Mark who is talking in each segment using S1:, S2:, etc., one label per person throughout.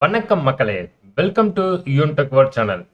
S1: வணக்கம் மக்களே welcome to யூன் டெக் வேர்ட் சேனல்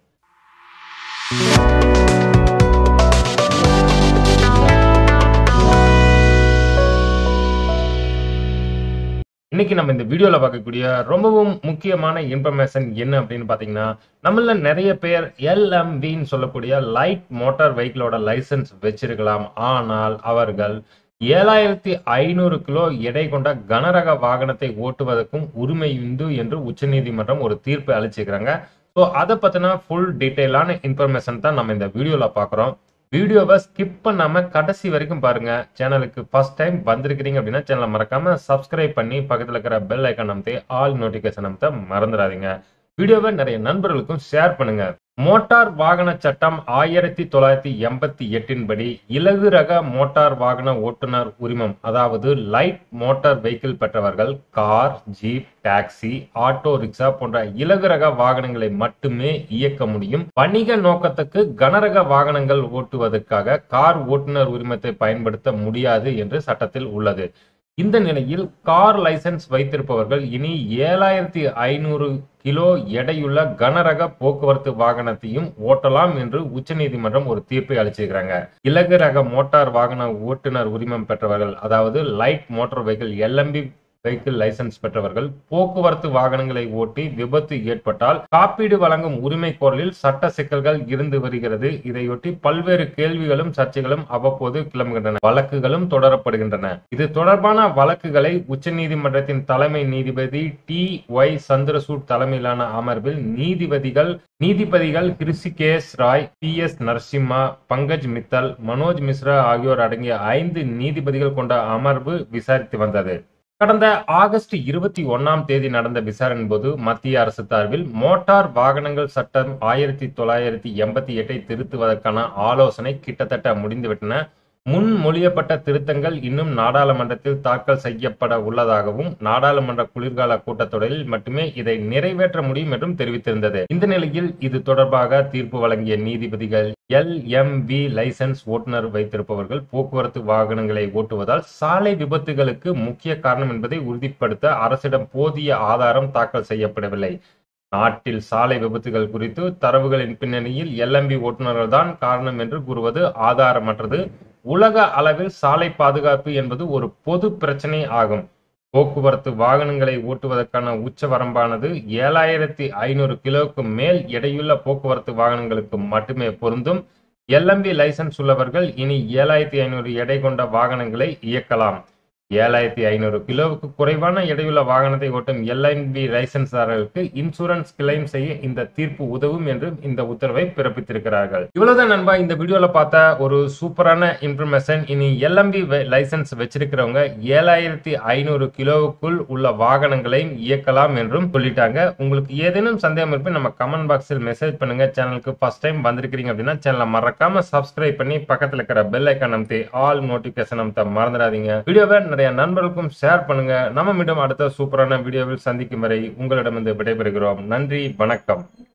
S1: இன்னைக்கு நம்ம இந்த வீடியோல பார்க்கக்கூடிய ரொம்பவும் முக்கியமான இன்ஃபர்மேஷன் என்ன அப்படின்னு பாத்தீங்கன்னா நம்மள நிறைய பேர் எல்எம்வின்னு சொல்லக்கூடிய லைட் மோட்டார் வெஹிக்கிளோட லைசன்ஸ் வச்சிருக்கலாம் ஆனால் அவர்கள் ஏழாயிரத்தி ஐநூறு கிலோ எடை கொண்ட கனரக வாகனத்தை ஓட்டுவதற்கும் உரிமை உண்டு என்று உச்சநீதிமன்றம் ஒரு தீர்ப்பு அளிச்சிருக்கிறாங்க ஸோ அதை பத்தின ஃபுல் டீட்டெயிலான இன்ஃபர்மேஷன் தான் நம்ம இந்த வீடியோல பார்க்குறோம் வீடியோவை ஸ்கிப் பண்ணாம கடைசி வரைக்கும் பாருங்க சேனலுக்கு ஃபர்ஸ்ட் டைம் வந்திருக்கிறீங்க அப்படின்னா சேனலை மறக்காம சப்ஸ்கிரைப் பண்ணி பக்கத்துல இருக்கிற பெல் ஐக்கான் அமைத்து ஆல் நோட்டிபிகேஷன் அமைத்த மறந்துடாதீங்க வீடியோவை நிறைய நண்பர்களுக்கும் ஷேர் பண்ணுங்க மோட்டார் வாகன சட்டம் ஆயிரத்தி தொள்ளாயிரத்தி எண்பத்தி எட்டின் படி இலகு ரக மோட்டார் வாகன ஓட்டுநர் உரிமம் அதாவது லைட் மோட்டார் வெஹிக்கிள் பெற்றவர்கள் car jeep taxi auto rickshaw போன்ற இலகு ரக வாகனங்களை மட்டுமே இயக்க முடியும் வணிக நோக்கத்துக்கு கனரக வாகனங்கள் ஓட்டுவதற்காக கார் ஓட்டுநர் உரிமத்தை பயன்படுத்த முடியாது என்று சட்டத்தில் உள்ளது இந்த நிலையில் கார் லைசன்ஸ் வைத்திருப்பவர்கள் இனி ஏழாயிரத்தி ஐநூறு கிலோ எடையுள்ள கனரக போக்குவரத்து வாகனத்தையும் ஓட்டலாம் என்று உச்சநீதிமன்றம் ஒரு தீர்ப்பை அளிச்சிருக்கிறாங்க இலகு ரக மோட்டார் வாகன ஓட்டுநர் உரிமம் பெற்றவர்கள் அதாவது light motor vehicle LMV vehicle licence பெற்றவர்கள் போக்குவரத்து வாகனங்களை ஓட்டி விபத்து ஏற்பட்டால் காப்பீடு வழங்கும் உரிமை கோரலில் சட்ட சிக்கல்கள் இருந்து வருகிறது இதையொட்டி பல்வேறு கேள்விகளும் சர்ச்சைகளும் அவ்வப்போது கிளம்புகின்றன வழக்குகளும் தொடரப்படுகின்றன இது தொடர்பான வழக்குகளை உச்சநீதிமன்றத்தின் தலைமை நீதிபதி டி ஒய் சந்திரசூட் தலைமையிலான அமர்வில் நீதிபதிகள் நீதிபதிகள் கிருஷிகேஷ் ராய் பி எஸ் நரசிம்மா பங்கஜ் மித்தல் மனோஜ் மிஸ்ரா ஆகியோர் அடங்கிய ஐந்து நீதிபதிகள் கொண்ட அமர்வு விசாரித்து வந்தது கடந்த ஆகஸ்ட் இருபத்தி ஒன்னாம் தேதி நடந்த விசாரணையின் போது மத்திய அரசு சார்பில் மோட்டார் வாகனங்கள் சட்டம் ஆயிரத்தி தொள்ளாயிரத்தி எண்பத்தி எட்டை திருத்துவதற்கான ஆலோசனை கிட்டத்தட்ட முடிந்துவிட்டன முன்மொழியப்பட்ட திருத்தங்கள் இன்னும் நாடாளுமன்றத்தில் தாக்கல் செய்யப்பட உள்ளதாகவும் நாடாளுமன்ற குளிர்கால கூட்டத்தொடரில் மட்டுமே இதை நிறைவேற்ற முடியும் என்றும் தெரிவித்திருந்தது இந்த நிலையில் இது தொடர்பாக தீர்ப்பு வழங்கிய நீதிபதிகள் எல் எம் வி லைசன்ஸ் ஓட்டுநர் வைத்திருப்பவர்கள் போக்குவரத்து வாகனங்களை ஓட்டுவதால் சாலை விபத்துகளுக்கு முக்கிய காரணம் என்பதை உறுதிப்படுத்த அரசிடம் போதிய ஆதாரம் தாக்கல் செய்யப்படவில்லை நாட்டில் சாலை விபத்துகள் குறித்து தரவுகளின் பின்னணியில் எல்எம்பி ஓட்டுநர்கள் தான் காரணம் என்று கூறுவது ஆதாரமற்றது உலக அளவில் சாலை பாதுகாப்பு என்பது ஒரு பொது பிரச்சனை ஆகும் போக்குவரத்து வாகனங்களை ஓட்டுவதற்கான உச்ச வரம்பானது ஏழாயிரத்தி ஐநூறு கிலோவுக்கு மேல் எடையுள்ள போக்குவரத்து வாகனங்களுக்கு மட்டுமே பொருந்தும் எல்எம்பி லைசன்ஸ் உள்ளவர்கள் இனி ஏழாயிரத்தி ஐநூறு எடை கொண்ட வாகனங்களை இயக்கலாம் ஏழாயிரத்தி ஐநூறு கிலோவுக்கு குறைவான எடையுள்ள வாகனத்தை ஓட்டும் எல்என்பி லைசன்ஸ்தாரர்களுக்கு இன்சூரன்ஸ் கிளைம் செய்ய இந்த தீர்ப்பு உதவும் என்று இந்த உத்தரவை பிறப்பித்திருக்கிறார்கள் இவ்வளவுதான் நண்பா இந்த வீடியோல பார்த்த ஒரு சூப்பரான இன்ஃபர்மேஷன் இனி எல்எம்பி லைசன்ஸ் வச்சிருக்கிறவங்க ஏழாயிரத்தி ஐநூறு கிலோவுக்குள் உள்ள வாகனங்களையும் இயக்கலாம் என்றும் சொல்லிட்டாங்க உங்களுக்கு ஏதேனும் சந்தேகம் இருப்பி நம்ம கமெண்ட் பாக்ஸில் மெசேஜ் பண்ணுங்க சேனலுக்கு ஃபர்ஸ்ட் டைம் வந்திருக்கிறீங்க அப்படின்னா சேனலை மறக்காம சப்ஸ்கிரைப் பண்ணி பக்கத்தில் இருக்கிற பெல் ஐக்கான் அமைத்து ஆல் நோட்டிபிகேஷன் அமைத்த மறந்துடாதீங்க வீடியோவை நிறைய நண்பர்களுக்கும் ஷேர் பண்ணுங்க நம்ம மீண்டும் அடுத்த சூப்பரான வீடியோவில் சந்திக்கும் வரை உங்களிடமிருந்து விடைபெறுகிறோம் நன்றி வணக்கம்